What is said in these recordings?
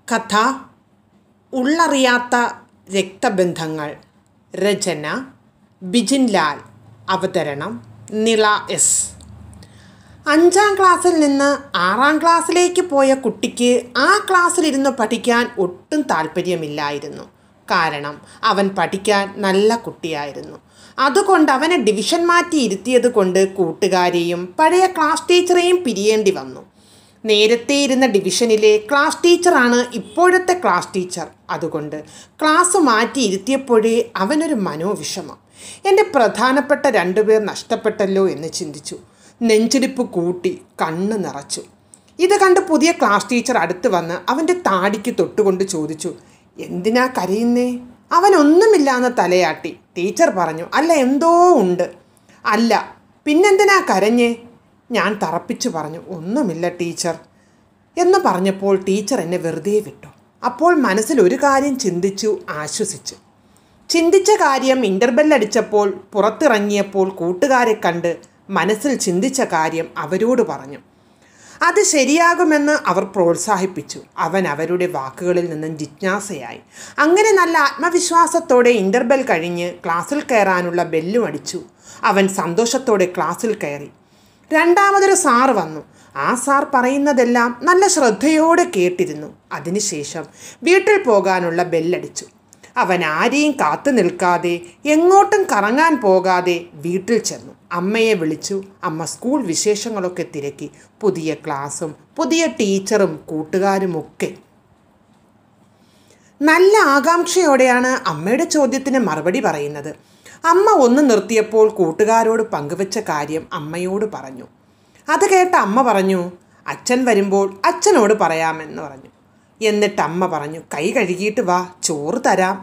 കഥ ഉള്ളറിയാത്ത രക്തബന്ധങ്ങൾ രചന ബിജിൻ ലാൽ അവതരണം നിള എസ് അഞ്ചാം ക്ലാസ്സിൽ നിന്ന് ആറാം ക്ലാസ്സിലേക്ക് പോയ കുട്ടിക്ക് ആ ക്ലാസ്സിലിരുന്ന് പഠിക്കാൻ ഒട്ടും താല്പര്യമില്ലായിരുന്നു കാരണം അവൻ പഠിക്കാൻ നല്ല കുട്ടിയായിരുന്നു അതുകൊണ്ട് അവനെ ഡിവിഷൻ മാറ്റി ഇരുത്തിയത് കൊണ്ട് കൂട്ടുകാരെയും പഴയ ക്ലാസ് ടീച്ചറെയും പിരിയേണ്ടി വന്നു നേരത്തെ ഇരുന്ന ഡിവിഷനിലെ ക്ലാസ് ടീച്ചറാണ് ഇപ്പോഴത്തെ ക്ലാസ് ടീച്ചർ അതുകൊണ്ട് ക്ലാസ് മാറ്റി ഇരുത്തിയപ്പോഴേ അവനൊരു മനോവിഷമം എൻ്റെ പ്രധാനപ്പെട്ട രണ്ടുപേർ നഷ്ടപ്പെട്ടല്ലോ എന്ന് ചിന്തിച്ചു നെഞ്ചിടിപ്പ് കൂട്ടി കണ്ണ് നിറച്ചു ഇത് കണ്ട് പുതിയ ക്ലാസ് ടീച്ചർ അടുത്ത് വന്ന് അവൻ്റെ താടിക്ക് തൊട്ടുകൊണ്ട് ചോദിച്ചു എന്തിനാ കരയുന്നേ അവനൊന്നുമില്ലാന്ന് തലയാട്ടി ടീച്ചർ പറഞ്ഞു അല്ല എന്തോ ഉണ്ട് അല്ല പിന്നെന്തിനാ കരഞ്ഞേ ഞാൻ തറപ്പിച്ചു പറഞ്ഞു ഒന്നുമില്ല ടീച്ചർ എന്ന് പറഞ്ഞപ്പോൾ ടീച്ചർ എന്നെ വെറുതെ വിട്ടു അപ്പോൾ മനസ്സിൽ ഒരു കാര്യം ചിന്തിച്ചു ആശ്വസിച്ചു ചിന്തിച്ച കാര്യം ഇൻ്റർബെൽ അടിച്ചപ്പോൾ പുറത്തിറങ്ങിയപ്പോൾ കൂട്ടുകാരെ കണ്ട് മനസ്സിൽ ചിന്തിച്ച കാര്യം അവരോട് പറഞ്ഞു അത് ശരിയാകുമെന്ന് അവർ പ്രോത്സാഹിപ്പിച്ചു അവൻ അവരുടെ വാക്കുകളിൽ നിന്നും ജിജ്ഞാസയായി അങ്ങനെ നല്ല ആത്മവിശ്വാസത്തോടെ ഇൻ്റർബെൽ കഴിഞ്ഞ് ക്ലാസ്സിൽ കയറാനുള്ള ബെല്ലും അടിച്ചു അവൻ സന്തോഷത്തോടെ ക്ലാസ്സിൽ കയറി രണ്ടാമതൊരു സാർ വന്നു ആ സാർ പറയുന്നതെല്ലാം നല്ല ശ്രദ്ധയോടെ കേട്ടിരുന്നു അതിനുശേഷം വീട്ടിൽ പോകാനുള്ള ബെല്ലടിച്ചു അവൻ ആരെയും കാത്തു നിൽക്കാതെ എങ്ങോട്ടും കറങ്ങാൻ പോകാതെ വീട്ടിൽ ചെന്നു അമ്മയെ വിളിച്ചു അമ്മ സ്കൂൾ വിശേഷങ്ങളൊക്കെ തിരക്കി പുതിയ ക്ലാസ്സും പുതിയ ടീച്ചറും കൂട്ടുകാരുമൊക്കെ നല്ല ആകാംക്ഷയോടെയാണ് അമ്മയുടെ ചോദ്യത്തിന് മറുപടി പറയുന്നത് അമ്മ ഒന്ന് നിർത്തിയപ്പോൾ കൂട്ടുകാരോട് പങ്കുവച്ച കാര്യം അമ്മയോട് പറഞ്ഞു അത് കേട്ട അമ്മ പറഞ്ഞു അച്ഛൻ വരുമ്പോൾ അച്ഛനോട് പറയാമെന്ന് പറഞ്ഞു എന്നിട്ട് അമ്മ പറഞ്ഞു കൈ കഴുകിയിട്ട് വാ ചോറ് തരാം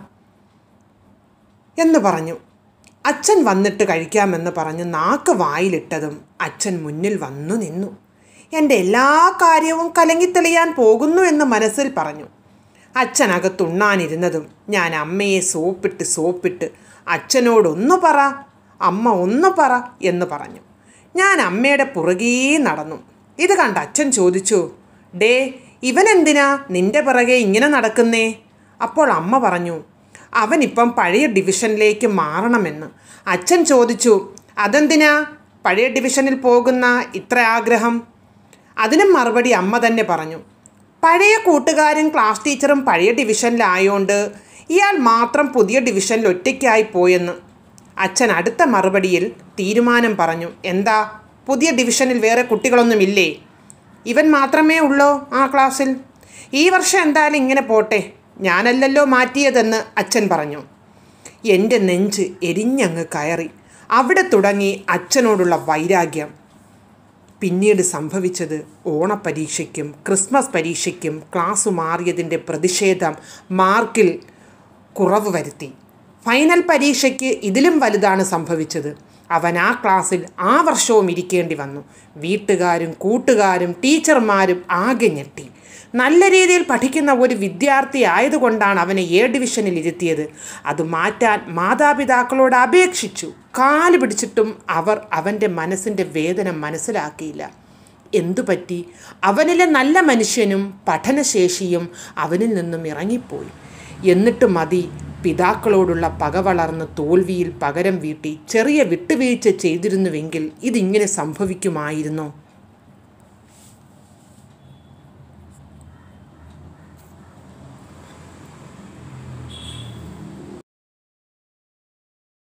എന്ന് പറഞ്ഞു അച്ഛൻ വന്നിട്ട് കഴിക്കാമെന്ന് പറഞ്ഞ് നാക്ക് വായിലിട്ടതും അച്ഛൻ മുന്നിൽ വന്നു നിന്നു എൻ്റെ എല്ലാ കാര്യവും കലങ്ങിത്തെളിയാൻ പോകുന്നു എന്ന് മനസ്സിൽ പറഞ്ഞു അച്ഛനകത്തുണ്ണാനിരുന്നതും ഞാൻ അമ്മയെ സോപ്പിട്ട് സോപ്പിട്ട് അച്ഛനോടൊന്നു പറ അമ്മ ഒന്ന് പറ എന്ന് പറഞ്ഞു ഞാൻ അമ്മയുടെ പുറകേ നടന്നു ഇത് കണ്ട് അച്ഛൻ ചോദിച്ചു ഡേ ഇവനെന്തിനാ നിന്റെ പിറകെ ഇങ്ങനെ നടക്കുന്നേ അപ്പോൾ അമ്മ പറഞ്ഞു അവനിപ്പം പഴയ ഡിവിഷനിലേക്ക് മാറണമെന്ന് അച്ഛൻ ചോദിച്ചു അതെന്തിനാ പഴയ ഡിവിഷനിൽ പോകുന്ന ഇത്ര ആഗ്രഹം അതിനും മറുപടി അമ്മ തന്നെ പറഞ്ഞു പഴയ കൂട്ടുകാരും ക്ലാസ് ടീച്ചറും പഴയ ഡിവിഷനിലായോണ്ട് ഇയാൾ മാത്രം പുതിയ ഡിവിഷനിൽ ഒറ്റയ്ക്കായി പോയെന്ന് അച്ഛൻ അടുത്ത മറുപടിയിൽ തീരുമാനം പറഞ്ഞു എന്താ പുതിയ ഡിവിഷനിൽ വേറെ കുട്ടികളൊന്നുമില്ലേ ഇവൻ മാത്രമേ ഉള്ളോ ആ ക്ലാസ്സിൽ ഈ വർഷം എന്തായാലും ഇങ്ങനെ പോട്ടെ ഞാനല്ലല്ലോ മാറ്റിയതെന്ന് അച്ഛൻ പറഞ്ഞു എൻ്റെ നെഞ്ച് എരിഞ്ഞങ്ങ് കയറി അവിടെ തുടങ്ങി അച്ഛനോടുള്ള വൈരാഗ്യം പിന്നീട് സംഭവിച്ചത് ഓണപ്പരീക്ഷയ്ക്കും ക്രിസ്മസ് പരീക്ഷയ്ക്കും ക്ലാസ് മാറിയതിൻ്റെ പ്രതിഷേധം മാർക്കിൽ കുറവ് വരുത്തി ഫൈനൽ പരീക്ഷയ്ക്ക് ഇതിലും വലുതാണ് സംഭവിച്ചത് അവൻ ആ ക്ലാസ്സിൽ ആ വർഷവും ഇരിക്കേണ്ടി വന്നു വീട്ടുകാരും കൂട്ടുകാരും ടീച്ചർമാരും ആകെ ഞെട്ടി നല്ല രീതിയിൽ പഠിക്കുന്ന ഒരു വിദ്യാർത്ഥി ആയതുകൊണ്ടാണ് അവനെ എ ഡിവിഷനിൽ ഇരുത്തിയത് അത് മാറ്റാൻ മാതാപിതാക്കളോട് അപേക്ഷിച്ചു കാല് പിടിച്ചിട്ടും അവർ അവൻ്റെ മനസ്സിൻ്റെ വേദന മനസ്സിലാക്കിയില്ല എന്തുപറ്റി അവനിലെ നല്ല മനുഷ്യനും പഠനശേഷിയും അവനിൽ നിന്നും ഇറങ്ങിപ്പോയി എന്നിട്ട് മതി പിതാക്കളോടുള്ള പക വളർന്ന് തോൽവിയിൽ പകരം വീട്ടി ചെറിയ വിട്ടുവീഴ്ച ചെയ്തിരുന്നുവെങ്കിൽ ഇതിങ്ങനെ സംഭവിക്കുമായിരുന്നോ